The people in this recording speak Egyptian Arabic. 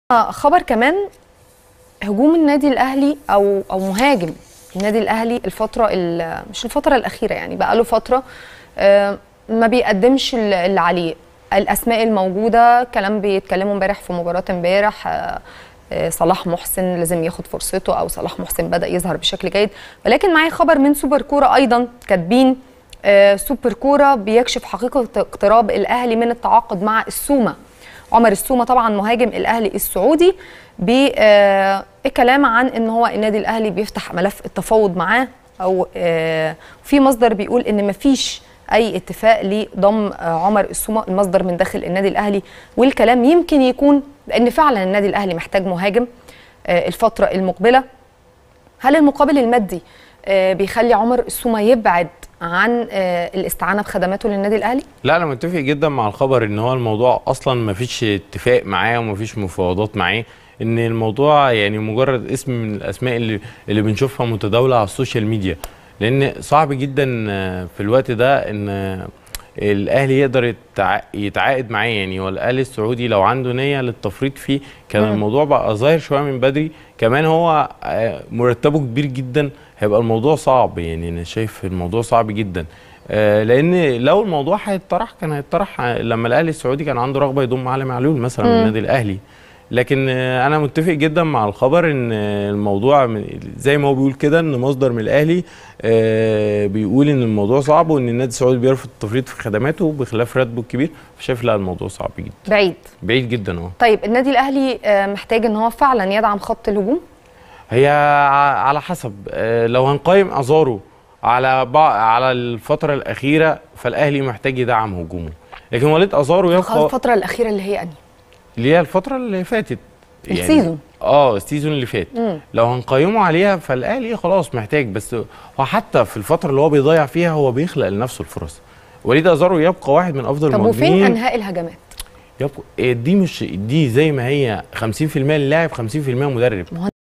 خبر كمان هجوم النادي الاهلي او او مهاجم النادي الاهلي الفتره ال- مش الفتره الاخيره يعني بقى له فتره آه، ما بيقدمش ال- اللي عليه الاسماء الموجوده كلام بيتكلموا امبارح في مباراه امبارح آه، آه، صلاح محسن لازم ياخد فرصته او صلاح محسن بدا يظهر بشكل جيد ولكن معايا خبر من سوبر كوره ايضا كاتبين آه، سوبر كوره بيكشف حقيقه اقتراب الاهلي من التعاقد مع السومه عمر السومه طبعا مهاجم الاهلي السعودي بالكلام عن ان هو النادي الاهلي بيفتح ملف التفاوض معاه او آه، في مصدر بيقول ان مفيش اي اتفاق لضم آه، عمر السومه المصدر من داخل النادي الاهلي والكلام يمكن يكون لان فعلا النادي الاهلي محتاج مهاجم آه، الفتره المقبله هل المقابل المادي آه، بيخلي عمر السومه يبعد عن آه، الاستعانه بخدماته للنادي الاهلي لا انا متفق جدا مع الخبر ان هو الموضوع اصلا ما فيش اتفاق معاه وما فيش مفاوضات معاه ان الموضوع يعني مجرد اسم من الاسماء اللي اللي بنشوفها متداوله على السوشيال ميديا لان صعب جدا آه، في الوقت ده ان آه، الاهلي يقدر يتع- يتعاقد معاه يعني والاهلي السعودي لو عنده نيه للتفريط فيه كان مم. الموضوع بقى ظاهر شويه من بدري كمان هو آه، مرتبه كبير جدا هيبقى الموضوع صعب يعني انا شايف الموضوع صعب جدا آه، لان لو الموضوع هيتطرح كان هيتطرح لما الاهلي السعودي كان عنده رغبه يضم علي معلول مثلا من مم. النادي الاهلي لكن آه، انا متفق جدا مع الخبر ان آه، الموضوع من- زي ما هو بيقول كده ان مصدر من الاهلي آه، بيقول ان الموضوع صعب وان النادي السعودي بيرفض التفريط في خدماته بخلاف راتبه الكبير فشايف لا الموضوع صعب جدا بعيد بعيد جدا اه طيب النادي الاهلي آه، محتاج ان هو فعلا يدعم خط الهجوم هي ع- على حسب آه، لو هنقيم ازارو على بع... على الفتره الاخيره فالاهلي محتاج يدعم هجومه لكن وليد ازارو خلاص يبقى الفتره الاخيره اللي هي انهي اللي هي الفتره اللي فاتت السيزون. اه السيزون اللي فات مم. لو هنقيمه عليها فالاهلي خلاص محتاج بس هو حتى في الفتره اللي هو بيضيع فيها هو بيخلق لنفسه الفرص وليد ازارو يبقى واحد من افضل طب وفين المهاجمين انهاء الهجمات يبقى إيه دي مش دي زي ما هي 50% اللاعب 50% مدرب ما هو